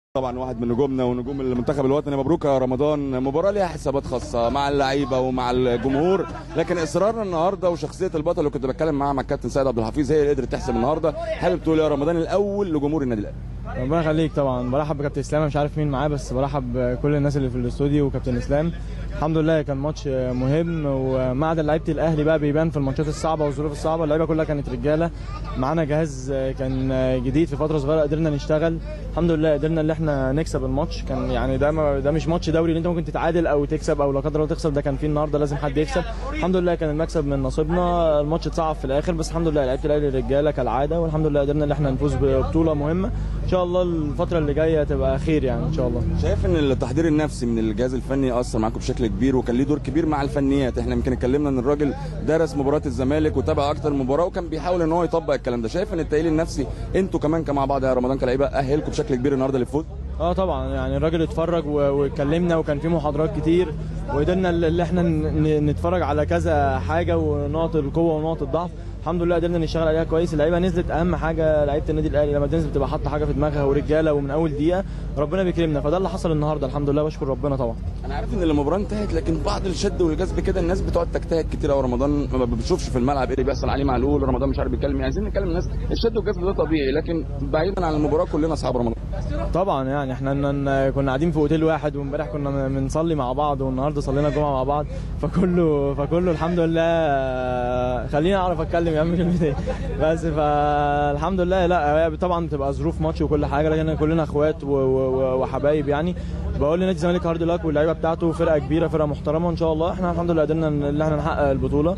طبعا واحد من نجومنا ونجوم المنتخب الوطني مبروك يا رمضان مباراه ليها حسابات خاصه مع اللعيبه ومع الجمهور لكن اصرارنا النهارده وشخصيه البطل اللي كنت بتكلم معاه مع الكابتن سيد عبد الحفيظ هي اللي قدرت تحسم النهارده حابب تقول يا رمضان الاول لجمهور النادي الاهلي ربنا يخليك طبعا برحب بكابتن اسلام مش عارف مين معاه بس برحب بكل الناس اللي في الاستوديو وكابتن اسلام الحمد لله كان ماتش مهم وما عدا لعيبه الاهلي بقى بيبان في الماتشات الصعبه والظروف الصعبه اللعيبه كلها كانت رجاله معانا جهاز كان جديد في فتره صغيره قدرنا نشتغل الحمد لله قدرنا ان احنا نكسب الماتش كان يعني ده ما ده مش ماتش دوري اللي انت ممكن تتعادل او تكسب او لا قدر الله تخسر ده كان فيه النهارده لازم حد يكسب الحمد لله كان المكسب من نصيبنا الماتش اتصعب في الاخر بس الحمد لله لعيبه الاهلي رجاله كالعاده والحمد لله قدرنا ان احنا نفوز ببطوله مهمه ان شاء الله الفتره اللي جايه تبقى خير يعني ان شاء الله شايف ان التحضير النفسي من الجهاز الفني اثر معاكم بشكل كبير وكان ليه دور كبير مع الفنيات احنا يمكن اتكلمنا ان الراجل درس مباراه الزمالك وتابع اكتر مباراه وكان بيحاول ان هو يطبق الكلام ده شايف ان التاهيل النفسي انتوا كمان كمع بعض يا رمضان كلاعيبه اهلكم بشكل كبير النهارده للفوز اه طبعا يعني الراجل اتفرج و- واتكلمنا وكان في محاضرات كتير وقدرنا اللي احنا ن- ن- نتفرج على كذا حاجه ونقط القوه ونقط الضعف الحمد لله قدرنا نشتغل عليها كويس اللعيبه نزلت اهم حاجه لعيبه النادي الاهلي لما تنزل بتبقى حاطه حاجه في دماغها ورجاله ومن اول دقيقه ربنا بيكرمنا فده اللي حصل النهارده الحمد لله بشكر ربنا طبعا انا عارف ان المباراه انتهت لكن بعض الشد والجذب كده الناس بتقعد تجتهد كتير قوي رمضان ما بتشوفش في الملعب ايه اللي بيحصل عليه معلول رمضان مش عارف بيتكلم عايزين نتكلم الناس الشد والجذب ده طبيعي لكن بعيدا عن المباراه كلنا اصحاب رمضان طبعا يعني احنا ن- كنا قاعدين في اوتيل واحد وامبارح كنا بنصلي مع بعض والنهارده صلينا الجمعه مع بعض فكله فكله الحمد لله خليني اعرف اتكلم يا عم كلمتين بس فالحمد لله لا هي طبعا بتبقى ظروف ماتش وكل حاجه لكن كلنا اخوات و- و- وحبايب يعني بقول لنادي الزمالك هارد لاك واللعيبه بتاعته فرقه كبيره فرقه محترمه ان شاء الله احنا الحمد لله قدرنا ان احنا نحقق البطوله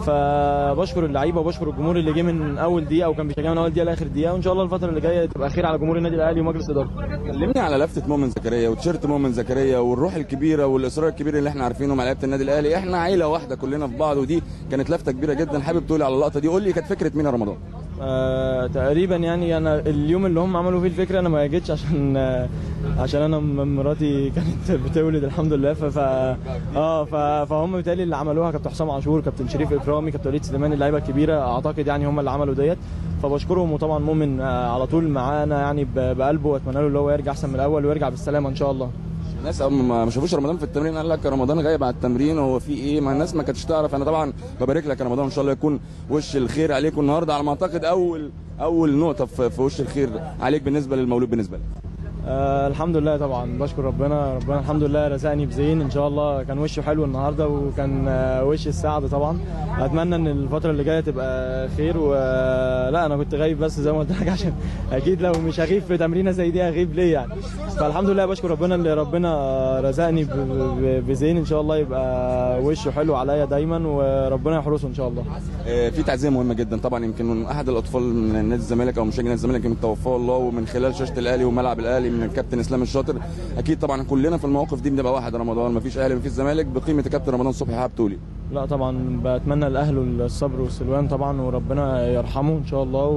فبشكر اللعيبه وبشكر الجمهور اللي جه من اول دقيقه وكان بيشجعنا من اول دقيقه لاخر دقيقه وان شاء الله الفتره اللي جايه تبقى خير على جمهور النادي الاهلي ومجلس ادارته كلمني على لفته مؤمن زكريا وتيشيرت مؤمن زكريا والروح الكبيره والاصرار الكبير اللي احنا عارفينه مع لعيبه النادي الاهلي احنا عيله واحده كلنا في بعض ودي كانت لفته كبيره جدا حابب تقولي على اللقطه دي قول لي كانت فكره مين يا رمضان آه تقريبا يعني انا اليوم اللي هم عملوا فيه الفكره انا ما جيتش عشان آه عشان انا م- مراتي كانت بتولد الحمد لله ف ف اه ف- فهم بالتالي اللي عملوها كابتن حسام عاشور كابتن شريف اكرامي كابتن وليد سليمان اللعيبه الكبيره اعتقد يعني هم اللي عملوا ديت فبشكرهم وطبعا مؤمن آه على طول معانا يعني ب- بقلبه واتمنى له اللي هو يرجع احسن من الاول ويرجع بالسلامه ان شاء الله الناس اول ما ما شافوش رمضان في التمرين قال لك رمضان غايب على التمرين هو في ايه ما الناس ما كانتش تعرف انا طبعا ببارك لك يا رمضان ان شاء الله يكون وش الخير عليكم النهارده على ما اعتقد اول اول نقطه في, في وش الخير عليك بالنسبه للمولود بالنسبه لك آه الحمد لله طبعا بشكر ربنا ربنا الحمد لله رزقني بزين ان شاء الله كان وشه حلو النهارده وكان آه وش السعد طبعا اتمنى ان الفتره اللي جايه تبقى خير ولا انا كنت غايب بس زي ما قلت لك عشان اكيد لو مش هغيب في تمرينه زي دي هغيب ليه يعني فالحمد لله بشكر ربنا اللي ربنا رزقني ب- ب- بزين ان شاء الله يبقى وشه حلو عليا دايما وربنا يحرسه ان شاء الله آه، في تعزيه مهمه جدا طبعا يمكن من احد الاطفال من نادي الزمالك او مشجع نادي الزمالك يمكن توفاه الله ومن خلال شاشه الاهلي وملعب الاهلي من الكابتن اسلام الشاطر اكيد طبعا كلنا في المواقف دي بنبقى واحد رمضان مفيش اهلي مفيش زمالك بقيمه الكابتن رمضان صبحي حابب تقولي لا طبعا بتمنى لاهله الصبر والسلوان طبعا وربنا يرحمه ان شاء الله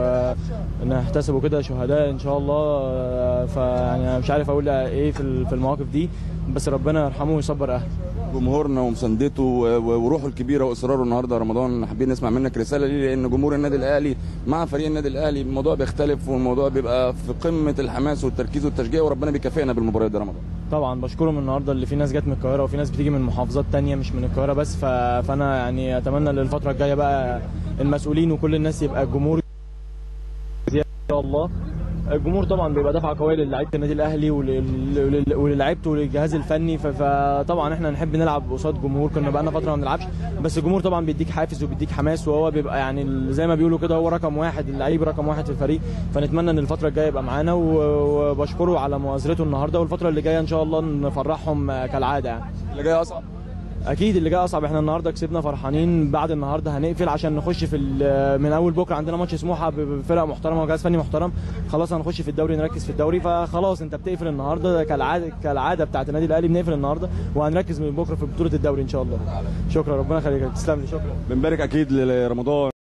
ونحتسبوا كده شهداء ان شاء الله فيعني أنا مش عارف اقول ايه في ال- في المواقف دي بس ربنا يرحمه ويصبر اهله جمهورنا ومساندته و- و- وروحه الكبيره واصراره النهارده رمضان حابين نسمع منك رساله ليه لان جمهور النادي الاهلي مع فريق النادي الاهلي الموضوع بيختلف والموضوع بيبقى في قمه الحماس والتركيز والتشجيع وربنا بيكافئنا بالمباريات دي رمضان طبعا بشكرهم النهارده اللي في ناس جت من القاهره وفي ناس بتيجي من محافظات تانية مش من القاهره بس ف... فانا يعني اتمنى للفتره الجايه بقى المسؤولين وكل الناس يبقى الجمهور زياده ان شاء الله الجمهور طبعا بيبقى دفعه قويه للعيبه النادي الاهلي ولل- ولل- وللعيبته وللجهاز الفني ف- فطبعا احنا نحب نلعب قصاد جمهور كنا بقالنا فتره ما بنلعبش بس الجمهور طبعا بيديك حافز وبيديك حماس وهو بيبقى يعني ال- زي ما بيقولوا كده هو رقم واحد اللعيب رقم واحد في الفريق فنتمنى ان الفتره الجايه يبقى معانا و- وبشكره على مؤازرته النهارده والفتره اللي جايه ان شاء الله نفرحهم كالعاده يعني اللي جاي اصعب اكيد اللي جاي اصعب احنا النهارده كسبنا فرحانين بعد النهارده هنقفل عشان نخش في ال- من اول بكره عندنا ماتش سموحه ب- بفرق محترمه وجهاز فني محترم خلاص هنخش في الدوري نركز في الدوري فخلاص انت بتقفل النهارده كالعاده كالعاده بتاعت النادي الاهلي بنقفل النهارده وهنركز من بكره في بطوله الدوري ان شاء الله شكرا ربنا يخليك تسلم لي شكرا بنبارك اكيد لرمضان